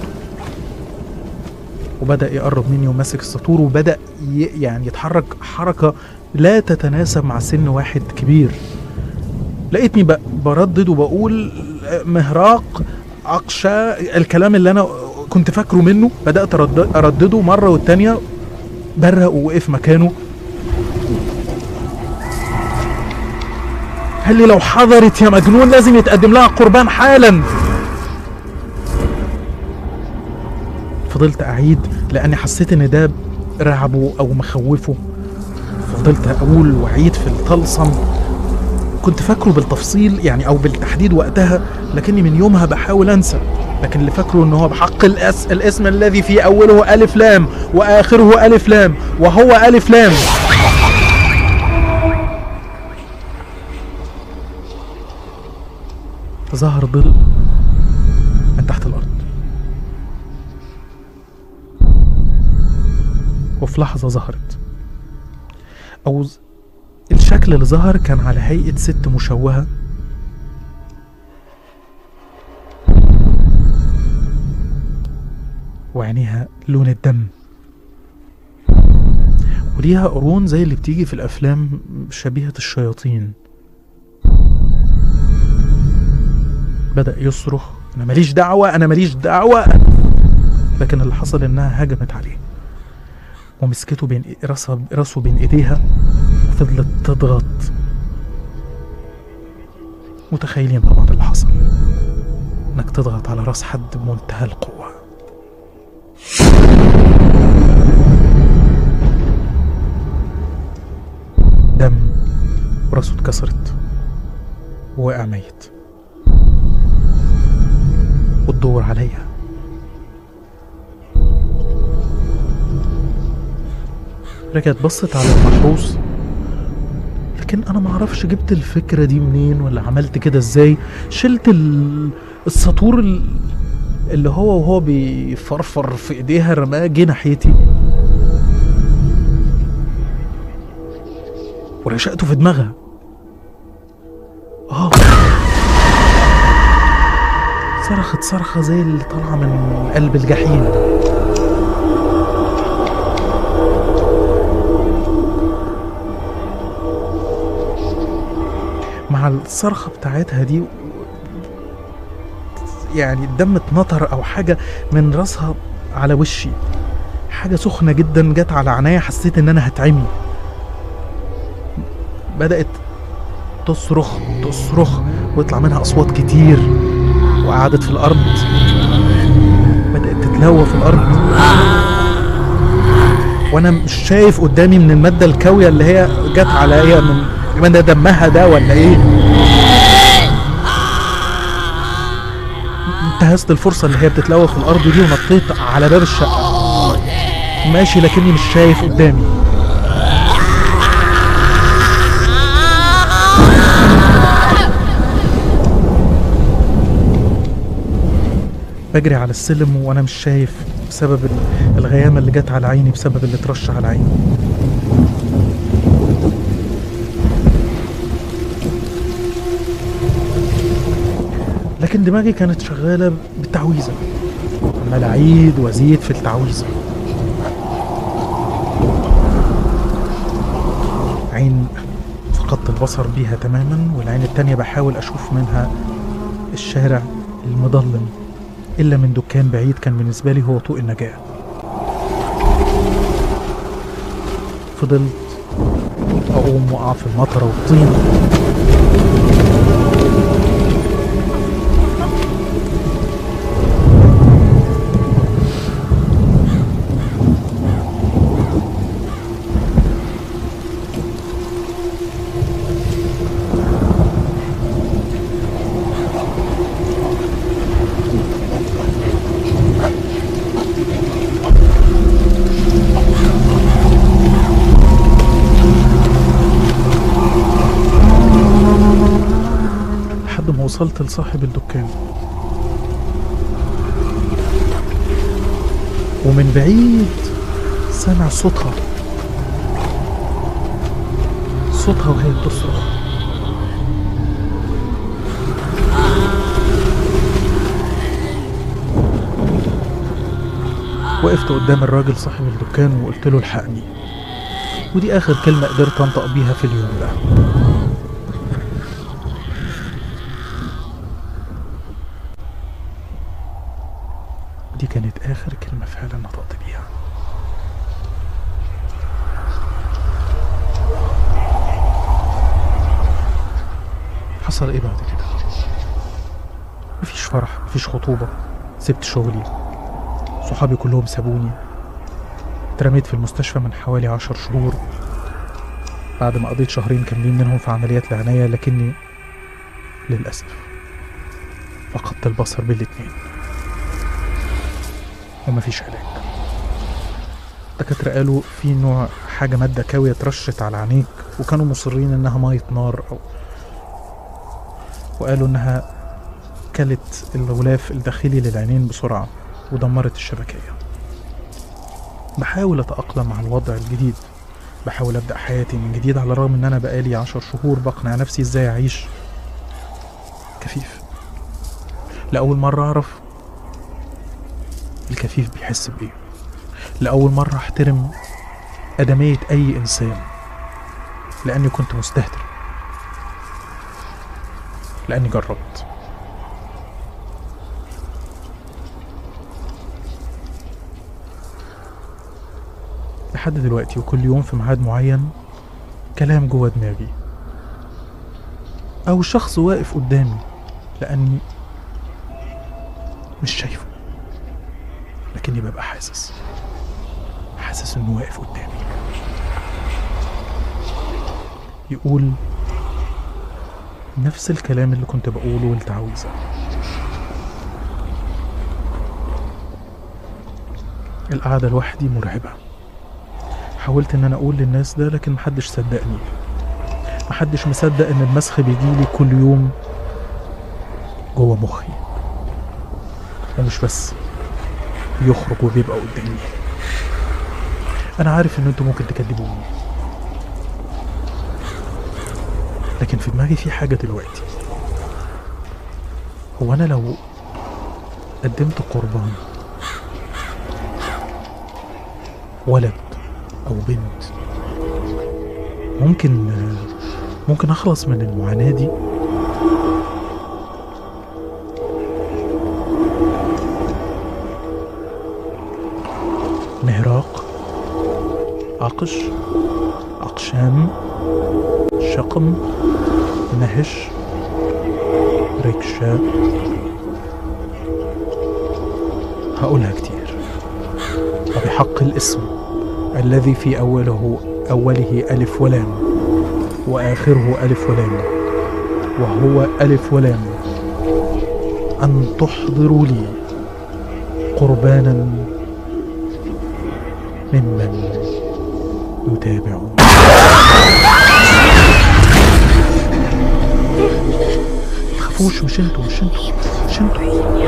وبدا يقرب مني وماسك السطور وبدا ي... يعني يتحرك حركه لا تتناسب مع سن واحد كبير لقيتني ب... بردد وبقول آه، مهراق اقشى الكلام اللي انا كنت فاكره منه بدات أرد... اردده مره والتانيه برق ووقف مكانه قال لي لو حضرت يا مجنون لازم يتقدم لها قربان حالا فضلت اعيد لاني حسيت ان ده رعبه او مخوفه فضلت اقول واعيد في الطلسم كنت فاكره بالتفصيل يعني او بالتحديد وقتها لكني من يومها بحاول انسى لكن اللي فاكره ان هو بحق الأس الاسم الذي في اوله الف لام واخره الف لام وهو الف لام ظهر ظل من تحت الارض وفي لحظة ظهرت أو ز- الشكل اللي ظهر كان على هيئة ست مشوهة وعينيها لون الدم وليها قرون زي اللي بتيجي في الأفلام شبيهة الشياطين بدأ يصرخ أنا ماليش دعوة أنا ماليش دعوة لكن اللي حصل إنها هجمت عليه ومسكته بين راسها راسه بين ايديها وفضلت تضغط متخيلين طبعا اللي حصل انك تضغط على راس حد بمنتهى القوة دم وراسه اتكسرت ووقع ميت وتدور عليا رجعت بصت على المحروس لكن انا ما اعرفش جبت الفكره دي منين ولا عملت كده ازاي شلت ال- السطور ال- اللي هو وهو بيفرفر في ايديها رماه جه ناحيتي ورشقته في دماغها اه صرخت صرخة زي اللي طالعة من قلب الجحيم مع الصرخة بتاعتها دي يعني الدم اتنطر او حاجة من راسها على وشي حاجة سخنة جدا جت على عينيا حسيت ان انا هتعمي بدأت تصرخ تصرخ ويطلع منها اصوات كتير وقعدت في الارض بدأت تتلوى في الارض وانا مش شايف قدامي من المادة الكاوية اللي هي جت عليا من من ده دمها ده ولا ايه انتهزت الفرصة اللي هي بتتلوى في الارض دي ونطيت على باب الشقة ماشي لكني مش شايف قدامي بجري على السلم وانا مش شايف بسبب ال- الغيامة اللي جت على عيني بسبب اللي اترش على عيني لكن دماغي كانت شغالة بالتعويذة عمال أعيد وأزيد في التعويذة عين فقدت البصر بيها تماما والعين التانية بحاول أشوف منها الشارع المظلم إلا من دكان بعيد كان بالنسبة لي هو طوق النجاة فضلت أقوم وأقع في المطرة والطين وصلت لصاحب الدكان ومن بعيد سمع صوتها صوتها وهي بتصرخ وقفت قدام الراجل صاحب الدكان وقلت له الحقني ودي آخر كلمة قدرت أنطق بيها في اليوم ده دي كانت آخر كلمة فعلا نطقت بيها حصل ايه بعد كده مفيش فرح مفيش خطوبة سبت شغلي صحابي كلهم سابوني اترميت في المستشفى من حوالي عشر شهور بعد ما قضيت شهرين كاملين منهم في عمليات العناية لكني للأسف فقدت البصر بالاتنين ومفيش علاج الدكاترة قالوا في نوع حاجة مادة كاوية اترشت على عينيك وكانوا مصرين انها مية نار او وقالوا انها كلت الغلاف الداخلي للعينين بسرعة ودمرت الشبكية بحاول أتأقلم مع الوضع الجديد بحاول أبدأ حياتي من جديد على الرغم إن أنا بقالي عشر شهور بقنع نفسي إزاي أعيش كفيف لأول مرة أعرف الكفيف بيحس بإيه لأول مرة أحترم أدمية أي إنسان لأني كنت مستهتر لأني جربت لحد دلوقتي وكل يوم في ميعاد معين كلام جوه دماغي أو شخص واقف قدامي لأني مش شايفه لكني ببقى حاسس حاسس إنه واقف قدامي يقول نفس الكلام اللي كنت بقوله لتعويذة القعدة لوحدي مرعبة حاولت ان انا اقول للناس ده لكن محدش صدقني محدش مصدق ان المسخ بيجيلي كل يوم جوه مخي ومش بس بيخرج وبيبقى قدامي انا عارف ان انتوا ممكن تكذبوني لكن في دماغي في حاجة دلوقتي هو انا لو قدمت قربان ولد او بنت ممكن ممكن اخلص من المعاناة دي مهراق عقش عقشان شقم نهش ركشة هقولها كتير وبحق الاسم الذي في أوله أوله ألف ولام وآخره ألف ولام وهو ألف ولام أن تحضروا لي قربانا ممن يتابعون تخافوش مش انتوا مش انتوا مش انتوا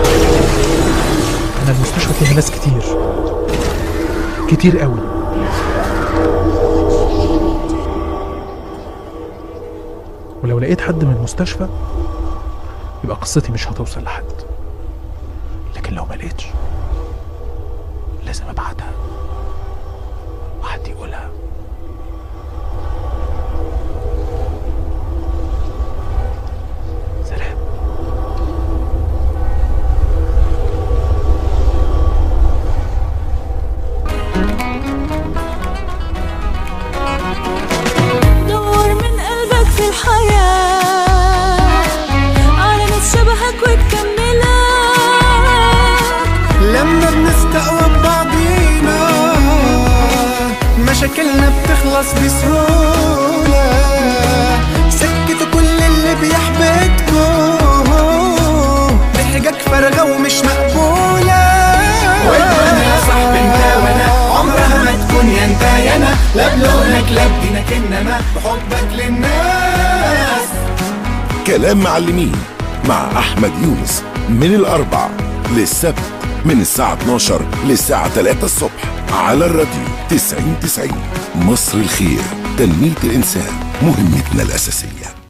انا المستشفى فيها ناس كتير كتير قوي ولو لقيت حد من المستشفى يبقى قصتي مش هتوصل لحد لكن لو ما لقيتش لازم ابعتها وحد يقولها سلام دور من قلبك في الحياة على ناس شبهك وتكملك لما بنستقوى ببعضينا مشاكلنا بتخلص بسهولة سكتوا كل اللي بيحبطكم ضحكك فارغة ومش مقبولة والدنيا يا صاحبي انت وانا عمرها ما تكون يا انت يا انا لا بلونك لا بدينك انما بحبك للناس كلام معلمين مع أحمد يونس من الأربع للسبت من الساعة 12 للساعة 3 الصبح على الراديو 90 90 مصر الخير تنمية الإنسان مهمتنا الأساسية